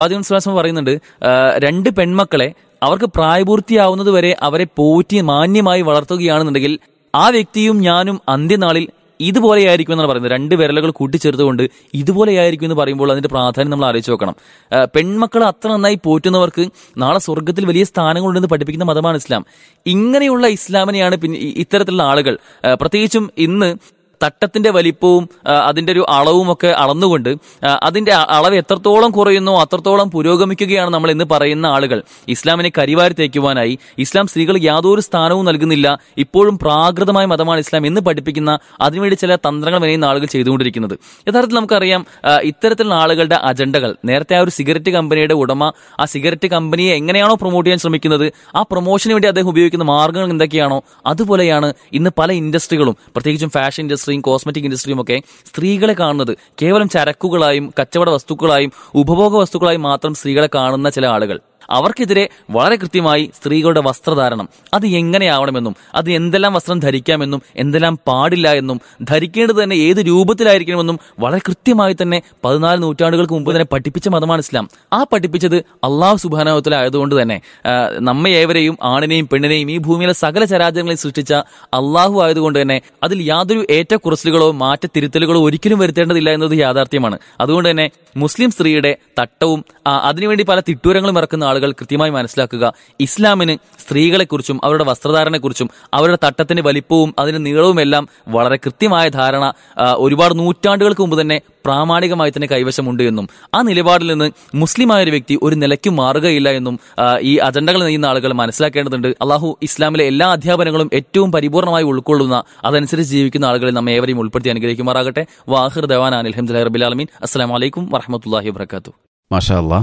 ആദ്യം വിശ്വാസം പറയുന്നുണ്ട് ആ, രണ്ട് പെൺമക്കളെ അവർക്ക് പ്രായപൂർത്തിയാവുന്നത് വരെ അവരെ പോറ്റി മാന്യമായി വളർത്തുകയാണെന്നുണ്ടെങ്കിൽ ആ വ്യക്തിയും ഞാനും അന്ത്യനാളിൽ ഇതുപോലെയായിരിക്കും എന്നാണ് പറയുന്നത് രണ്ട് വിരലുകൾ കൂട്ടിച്ചേർത്തുകൊണ്ട് ഇതുപോലെയായിരിക്കും എന്ന് പറയുമ്പോൾ അതിന്റെ പ്രാധാന്യം നമ്മൾ ആലോചിച്ച് നോക്കണം ആ, പെൺമക്കളെ അത്ര നന്നായി പോറ്റുന്നവർക്ക് നാളെ സ്വർഗത്തിൽ വലിയ സ്ഥാനങ്ങളുണ്ടെന്ന് പഠിപ്പിക്കുന്ന മതമാണ് ഇസ്ലാം ഇങ്ങനെയുള്ള ഇസ്ലാമിനെയാണ് പിന്നെ ഇ- ഇത്തരത്തിലുള്ള ആളുകൾ ആ, പ്രത്യേകിച്ചും ഇന്ന് തട്ടത്തിന്റെ വലിപ്പവും ആ, അതിന്റെ ഒരു അളവും ഒക്കെ അളന്നുകൊണ്ട് ആ, അതിന്റെ അ- അളവ് എത്രത്തോളം കുറയുന്നോ അത്രത്തോളം പുരോഗമിക്കുകയാണ് നമ്മൾ എന്ന് പറയുന്ന ആളുകൾ ഇസ്ലാമിനെ കരിവാരി തേക്കുവാനായി ഇസ്ലാം സ്ത്രീകൾ യാതൊരു സ്ഥാനവും നൽകുന്നില്ല ഇപ്പോഴും പ്രാകൃതമായ മതമാണ് ഇസ്ലാം എന്ന് പഠിപ്പിക്കുന്ന അതിനുവേണ്ടി ചില തന്ത്രങ്ങൾ മെനയുന്ന ആളുകൾ ചെയ്തുകൊണ്ടിരിക്കുന്നത് യഥാർത്ഥത്തിൽ നമുക്കറിയാം ആ, ഇത്തരത്തിലുള്ള ആളുകളുടെ അജണ്ടകൾ നേരത്തെ ആ ഒരു സിഗരറ്റ് കമ്പനിയുടെ ഉടമ ആ സിഗരറ്റ് കമ്പനിയെ എങ്ങനെയാണോ പ്രൊമോട്ട് ചെയ്യാൻ ശ്രമിക്കുന്നത് ആ പ്രൊമോഷന് വേണ്ടി അദ്ദേഹം ഉപയോഗിക്കുന്ന മാർഗ്ഗങ്ങൾ എന്തൊക്കെയാണോ അതുപോലെയാണ് ഇന്ന് പല ഇൻഡസ്ട്രികളും പ്രത്യേകിച്ചും ഫാഷൻ ഇൻഡസ്ട്രിയും കോസ്മെറ്റിക് ഇൻഡസ്ട്രിയും ഒക്കെ സ്ത്രീകളെ കാണുന്നത് കേവലം ചരക്കുകളായും കച്ചവട വസ്തുക്കളായും ഉപഭോഗ വസ്തുക്കളായും മാത്രം സ്ത്രീകളെ കാണുന്ന ചില ആളുകൾ അവർക്കെതിരെ വളരെ കൃത്യമായി സ്ത്രീകളുടെ വസ്ത്രധാരണം അത് എങ്ങനെയാവണമെന്നും അത് എന്തെല്ലാം വസ്ത്രം ധരിക്കാമെന്നും എന്തെല്ലാം പാടില്ല എന്നും ധരിക്കേണ്ടത് തന്നെ ഏത് രൂപത്തിലായിരിക്കണമെന്നും വളരെ കൃത്യമായി തന്നെ പതിനാല് നൂറ്റാണ്ടുകൾക്ക് മുമ്പ് തന്നെ പഠിപ്പിച്ച മതമാണ് ഇസ്ലാം ആ പഠിപ്പിച്ചത് അള്ളാഹു സുബാനാവത്തില ആയതുകൊണ്ട് തന്നെ ആ, നമ്മെ ഏവരെയും ആണിനെയും പെണ്ണിനെയും ഈ ഭൂമിയിലെ സകല ചരാചരങ്ങളെയും സൃഷ്ടിച്ച അള്ളാഹു ആയതുകൊണ്ട് തന്നെ അതിൽ യാതൊരു ഏറ്റക്കുറച്ചിലുകളോ മാറ്റത്തിരുത്തലുകളോ ഒരിക്കലും വരുത്തേണ്ടതില്ല എന്നത് യാഥാർത്ഥ്യമാണ് അതുകൊണ്ട് തന്നെ മുസ്ലിം സ്ത്രീയുടെ തട്ടവും ആ, അതിനുവേണ്ടി പല തിട്ടൂരങ്ങളും ഇറക്കുന്ന ആളുകൾ കൃത്യമായി മനസ്സിലാക്കുക ഇസ്ലാമിന് സ്ത്രീകളെക്കുറിച്ചും അവരുടെ വസ്ത്രധാരണയെക്കുറിച്ചും അവരുടെ തട്ടത്തിന്റെ വലിപ്പവും അതിന്റെ നീളവും എല്ലാം വളരെ കൃത്യമായ ധാരണ ആ, ഒരുപാട് നൂറ്റാണ്ടുകൾക്ക് മുമ്പ് തന്നെ പ്രാമാണികമായി തന്നെ കൈവശമുണ്ട് എന്നും ആ നിലപാടിൽ നിന്ന് മുസ്ലിമായ ഒരു വ്യക്തി ഒരു നിലയ്ക്കും മാറുകയില്ല എന്നും ആ, ഈ അജണ്ടകൾ നെയ്യുന്ന ആളുകൾ മനസ്സിലാക്കേണ്ടതുണ്ട് അള്ളാഹു ഇസ്ലാമിലെ എല്ലാ അധ്യാപനങ്ങളും ഏറ്റവും പരിപൂർണമായി ഉൾക്കൊള്ളുന്ന അതനുസരിച്ച് ജീവിക്കുന്ന ആളുകളെ നമ്മെ ഏവരെയും ഉൾപ്പെടുത്തി അനുഗ്രഹിക്കുമാറാകട്ടെ വാഹിർ ദവാൻ അലഹമുല്ലാ റബിലാലമീൻ അസ്സാം വലൈക്കും വറഹമത്തല്ലാഹി വാത്തു മാഷാ അല്ലാ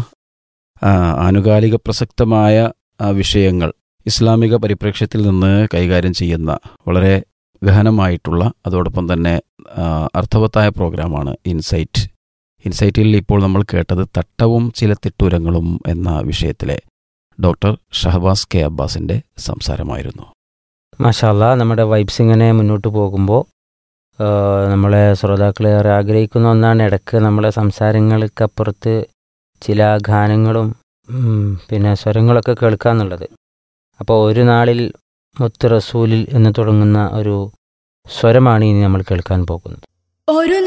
ആ, ആനുകാലിക പ്രസക്തമായ ആ, വിഷയങ്ങൾ ഇസ്ലാമിക പരിപ്രേക്ഷ്യത്തിൽ നിന്ന് കൈകാര്യം ചെയ്യുന്ന വളരെ ഗഹനമായിട്ടുള്ള അതോടൊപ്പം തന്നെ ആ, അർത്ഥവത്തായ പ്രോഗ്രാമാണ് ഇൻസൈറ്റ് ഇൻസൈറ്റിൽ ഇപ്പോൾ നമ്മൾ കേട്ടത് തട്ടവും ചില തിട്ടൂരങ്ങളും എന്ന വിഷയത്തിലെ ഡോക്ടർ ഷഹബാസ് കെ അബ്ബാസിന്റെ സംസാരമായിരുന്നു മാഷാല്ല നമ്മുടെ വൈബ്സ് ഇങ്ങനെ മുന്നോട്ട് പോകുമ്പോൾ നമ്മളെ ശ്രോതാക്കളെ ഏറെ ആഗ്രഹിക്കുന്ന ഒന്നാണ് ഇടയ്ക്ക് നമ്മളെ സംസാരങ്ങൾക്കപ്പുറത്ത് ചില ഗാനങ്ങളും ഉം, പിന്നെ സ്വരങ്ങളൊക്കെ കേൾക്കാന്നുള്ളത് അപ്പോൾ ഒരു നാളിൽ മുത്ത് റസൂലിൽ എന്ന് തുടങ്ങുന്ന ഒരു സ്വരമാണ് ഇനി നമ്മൾ കേൾക്കാൻ പോകുന്നത് ഒരു